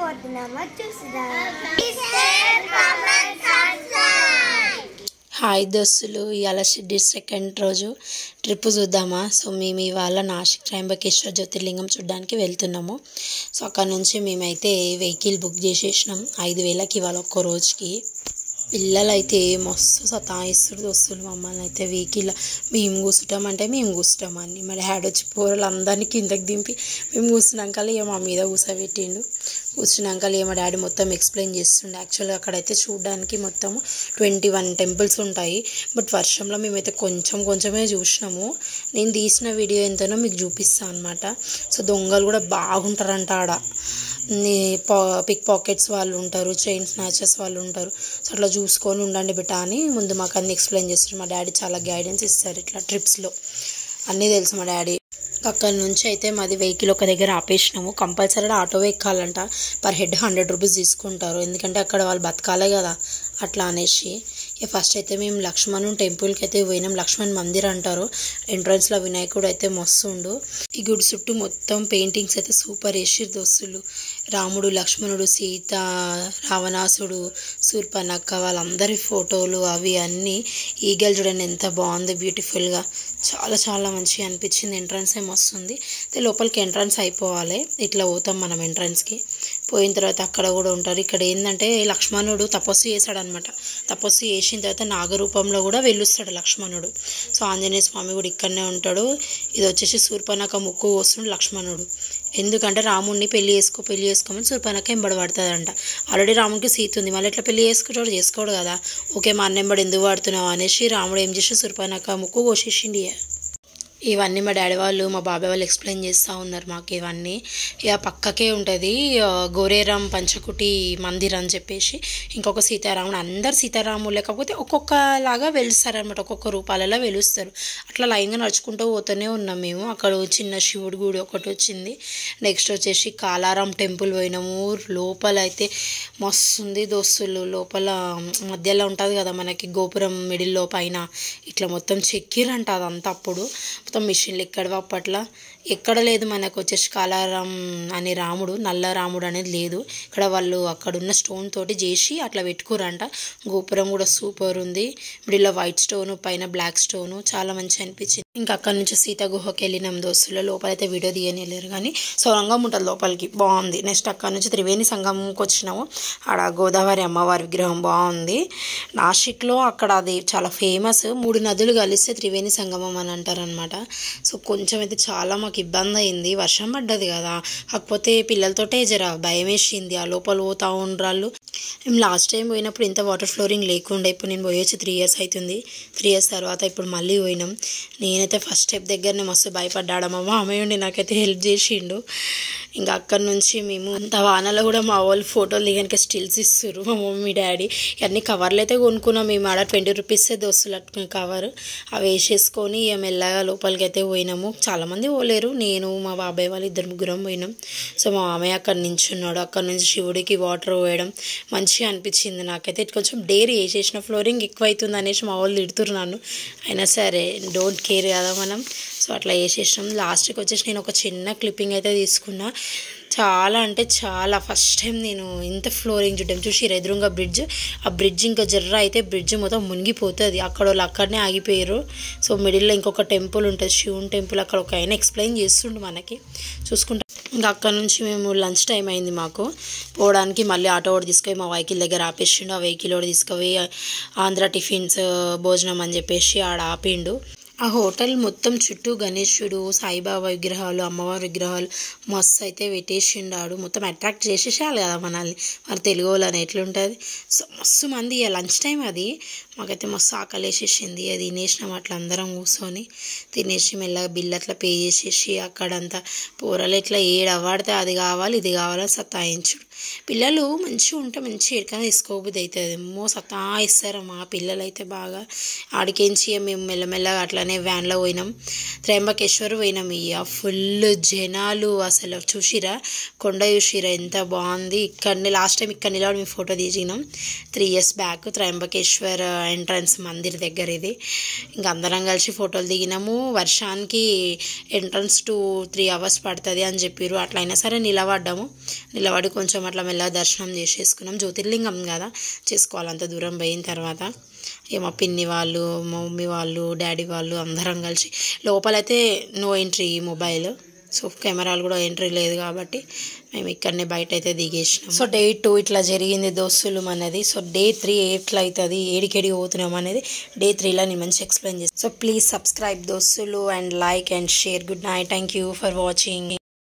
పోతున్నామో చూసిరా హాయ్ దోస్తులు ఇవాళ షెడ్యూల్ సెకండ్ రోజు ట్రిప్ చూద్దామా సో మేము ఇవాళ నాసిక్ త్రయంబకేశ్వర జ్యోతిర్లింగం చూడడానికి వెళ్తున్నాము సో అక్కడ నుంచి మేమైతే వెహికల్ బుక్ చేసేసినాం ఐదు వేలకి ఇవాళ ఒక్క రోజుకి పిల్లలు అయితే మస్తు సతాయిస్తారు దోస్తులు మమ్మల్ని అయితే వెహికల్ మేము కూర్చుంటామంటే మేము కూర్చుంటామని మరి డాడీ వచ్చి పోరలు అందరినీ కిందకి దింపి మేము కూర్చున్నాక ఇక మా మీద కూర్చోబెట్టిండు కూర్చున్నాక మా డాడీ మొత్తం ఎక్స్ప్లెయిన్ చేస్తుండే యాక్చువల్గా అక్కడైతే చూడడానికి మొత్తం ట్వంటీ వన్ టెంపుల్స్ ఉంటాయి బట్ వర్షంలో మేమైతే కొంచెం కొంచెమే చూసినాము నేను తీసిన వీడియో ఎంతనో మీకు చూపిస్తాను అనమాట సో దొంగలు కూడా బాగుంటారంట ఆడ పా పిక్ పాకెట్స్ వాళ్ళు ఉంటారు చైన్ స్నాచెస్ వాళ్ళు ఉంటారు సో అట్లా చూసుకొని ఉండండి బిడ్డ అని ముందు మాకు అన్ని ఎక్స్ప్లెయిన్ చేస్తారు మా డాడీ చాలా గైడెన్స్ ఇస్తారు ఇట్లా ట్రిప్స్లో అన్నీ తెలుసు మా డాడీ అక్కడ నుంచి అయితే మాది వెహికల్ ఒక దగ్గర ఆపేసినాము కంపల్సరీ ఆటో ఎక్కాలంట పర్ హెడ్ హండ్రెడ్ రూపీస్ తీసుకుంటారు ఎందుకంటే అక్కడ వాళ్ళు బతకాలే కదా అట్లా అనేసి ఇక ఫస్ట్ అయితే మేము లక్ష్మణ్ టెంపుల్కి అయితే పోయినాం లక్ష్మణ్ మందిర్ అంటారు ఎంట్రన్స్లో వినాయకుడు అయితే మస్తుండు ఈ గుడి చుట్టూ మొత్తం పెయింటింగ్స్ అయితే సూపర్ వేసిరు దోస్తులు రాముడు లక్ష్మణుడు సీత రావణాసుడు శూర్పనక్క వాళ్ళందరి ఫోటోలు అవి అన్నీ ఈగలు చూడండి ఎంత బాగుంది బ్యూటిఫుల్గా చాలా చాలా మంచిగా అనిపించింది ఎంట్రన్స్ ఏం వస్తుంది అయితే లోపలికి ఎంట్రన్స్ అయిపోవాలి ఇట్లా పోతాం మనం ఎంట్రన్స్కి పోయిన తర్వాత అక్కడ కూడా ఉంటారు ఇక్కడ ఏంటంటే లక్ష్మణుడు తపస్సు చేశాడనమాట తపస్సు చేసిన తర్వాత నాగరూపంలో కూడా వెళ్ళొస్తాడు లక్ష్మణుడు సో ఆంజనేయ స్వామి కూడా ఇక్కడనే ఉంటాడు ఇది వచ్చేసి శూర్పనక ముక్కు వస్తుండు లక్ష్మణుడు ఎందుకంటే రాముడిని పెళ్లి చేసుకో పెళ్లి చేసుకోమని శూర్పనక ఎంబడి పడుతుందంట ఆల్రెడీ రాముడికి సీత ఉంది మళ్ళీ ఎట్లా పెళ్లి చేసుకుంటాడు చేసుకోడు కదా ఓకే మా అన్న ఎంబడి ఎందుకు పడుతున్నావు అనేసి రాముడు ఏం చేసి శూర్పనక ముక్కు కోసేసిండి ఇవన్నీ మా డాడీ వాళ్ళు మా బాబాయ్ వాళ్ళు ఎక్స్ప్లెయిన్ చేస్తూ ఉన్నారు మాకు ఇవన్నీ ఇక పక్కకే ఉంటుంది గోరేరాం పంచకుటి మందిర్ అని చెప్పేసి ఇంకొక సీతారాముడు అందరు సీతారాములు లేకపోతే ఒక్కొక్కలాగా వెలుస్తారనమాట ఒక్కొక్క రూపాలలో వెలుస్తారు అట్లా లైన్గా నడుచుకుంటూ పోతూనే ఉన్నాం మేము అక్కడ చిన్న శివుడి గుడి ఒకటి వచ్చింది నెక్స్ట్ వచ్చేసి కాలారాం టెంపుల్ పోయినాము లోపల అయితే మస్తు ఉంది దోస్తులు లోపల మధ్యలో ఉంటుంది కదా మనకి గోపురం మిడిల్లో పైన ఇట్లా మొత్తం చెక్కిరంట అదంతా అప్పుడు మొత్తం మిషన్లు ఎక్కడ అప్పట్లో ఎక్కడ లేదు మనకు వచ్చేసి కాలారాం అనే రాముడు నల్ల రాముడు అనేది లేదు ఇక్కడ వాళ్ళు అక్కడ ఉన్న స్టోన్ తోటి చేసి అట్లా పెట్టుకురంట గోపురం కూడా సూపర్ ఉంది మిడిల్లో వైట్ స్టోన్ పైన బ్లాక్ స్టోన్ చాలా మంచిగా అనిపించింది ఇంకా అక్కడ నుంచి సీత గుహకి వెళ్ళినాం దోస్తులు లోపలైతే వీడియో తీయనిలేరు కానీ సొరంగం ఉంటుంది లోపలికి బాగుంది నెక్స్ట్ అక్కడ నుంచి త్రివేణి సంగమంకి వచ్చినాము ఆడ గోదావరి అమ్మవారి విగ్రహం బాగుంది నాసిక్లో అక్కడ అది చాలా ఫేమస్ మూడు నదులు కలిస్తే త్రివేణి సంగమం అని అంటారనమాట సో కొంచెం అయితే చాలా మాకు ఇబ్బంది అయింది వర్షం పడ్డది కదా కాకపోతే పిల్లలతోటే జర భయం వేసింది ఆ లోపల పోతా ఉండ్రాళ్ళు మేము లాస్ట్ టైం పోయినప్పుడు ఇంత వాటర్ ఫ్లోరింగ్ లేకుండా ఇప్పుడు నేను పోయొచ్చి త్రీ ఇయర్స్ అవుతుంది త్రీ ఇయర్స్ తర్వాత ఇప్పుడు మళ్ళీ పోయినాం నేనైతే ఫస్ట్ స్టెప్ దగ్గరనే మస్తు భయపడ్డాడు మా మామయ్య ఉండి నాకైతే హెల్ప్ చేసిండు ఇంకా అక్కడి నుంచి మేము అంత వానలో కూడా మా వాళ్ళు ఫోటోలు దిగానికి స్టిల్స్ ఇస్తారు మా మమ్మీ డాడీ ఇవన్నీ కవర్లు అయితే కొనుక్కున్నాం మేము ఆడ ట్వంటీ రూపీసే దోస్తులు కవర్ అవి వేసేసుకొని ఇక మెల్లగా లోపలికి అయితే పోయినాము చాలామంది పోలేరు నేను మా బాబాయ్ వాళ్ళు ఇద్దరు ముగ్గురం పోయినాం సో మా మామయ్య అక్కడ నించున్నాడు అక్కడ నుంచి శివుడికి వాటర్ పోయడం మంచిగా అనిపించింది నాకైతే కొంచెం డేర్ వేసేసిన ఫ్లోరింగ్ ఎక్కువ అవుతుంది అనేసి మా వాళ్ళు తిడుతున్నాను అయినా సరే డోంట్ కేర్ కదా మనం సో అట్లా వేసేసినాం లాస్ట్కి వచ్చేసి నేను ఒక చిన్న క్లిప్పింగ్ అయితే తీసుకున్నా చాలా అంటే చాలా ఫస్ట్ టైం నేను ఇంత ఫ్లోరింగ్ చూడడం చూసి ఎదురుగా బ్రిడ్జ్ ఆ బ్రిడ్జ్ ఇంకా జర్ర అయితే బ్రిడ్జ్ మొత్తం మునిగిపోతుంది అక్కడ వాళ్ళు అక్కడనే ఆగిపోయారు సో మిడిల్లో ఇంకొక టెంపుల్ ఉంటుంది శివుని టెంపుల్ అక్కడ ఒక ఆయన ఎక్స్ప్లెయిన్ చేస్తుండు మనకి చూసుకుంటా ఇంకా అక్కడ నుంచి మేము లంచ్ టైం అయింది మాకు పోవడానికి మళ్ళీ ఆటో ఒకటి తీసుకొని మా వెహికల్ దగ్గర ఆపేసిండు ఆ వెహికల్ ఒకటి తీసుకుపోయి ఆంధ్ర టిఫిన్స్ భోజనం అని చెప్పేసి ఆడ ఆపిండు ఆ హోటల్ మొత్తం చుట్టూ గణేశుడు సాయిబాబా విగ్రహాలు అమ్మవారి విగ్రహాలు మస్తు అయితే పెట్టేసిండాడు మొత్తం అట్రాక్ట్ చేసేసేయాలి కదా మనల్ని మరి తెలుగు వాళ్ళని ఎట్లుంటుంది సో మస్తు మంది ఇక లంచ్ టైం అది మాకైతే మస్తు ఆకలి వేసేసింది అది తినేసినాం అట్లా అందరం కూర్చొని తినేసి మెల్లగా బిల్ అట్లా పే చేసేసి అక్కడంతా పూరలు ఇట్లా ఏడు అవ్వాడితే అది కావాలి ఇది కావాలని సతాయించుడు పిల్లలు మంచిగా ఉంటే మంచిగా ఎక్కడికైనా తీసుకోబుద్ది అవుతుంది ఏమో సతాయిస్తారు మా పిల్లలు అయితే బాగా ఆడికించి మేము మెల్లమెల్లగా అట్లానే వ్యాన్లో పోయినాం త్రయంబకేశ్వర్ పోయినాం ఇక ఫుల్ జనాలు అసలు చూసిరా కొండ చూసిరా ఎంత బాగుంది ఇక్కడనే లాస్ట్ టైం ఇక్కడ నిలబడి మేము ఫోటో తీసినాం three years back Trimbakeshwar entrance మందిర్ దగ్గర ఇది ఇంకా అందరం కలిసి ఫోటోలు దిగినాము వర్షానికి ఎంట్రన్స్ టు త్రీ అవర్స్ పడుతుంది అని చెప్పారు అట్లయినా సరే నిలబడ్డాము నిలబడి కొంచెం అట్లా మెల్లగా దర్శనం చేసేసుకున్నాం జ్యోతిర్లింగం కదా చేసుకోవాలి అంత దూరం పోయిన తర్వాత ఇక మా పిన్ని వాళ్ళు మా మమ్మీ వాళ్ళు డాడీ వాళ్ళు అందరం కలిసి లోపలైతే నో ఎంట్రీ మొబైల్ సో కెమెరాలు కూడా ఎంట్రీ లేదు కాబట్టి మేము ఇక్కడనే బయట అయితే దిగేసినాం సో డే టూ ఇట్లా జరిగింది దోస్తులు మనది సో డే త్రీ ఎట్లా అవుతుంది ఏడికెడికి పోతున్నాం అనేది డే త్రీలో నేను మంచి ఎక్స్ప్లెయిన్ చేస్తాను సో ప్లీజ్ సబ్స్క్రైబ్ దోస్తులు and like and share good night thank you for watching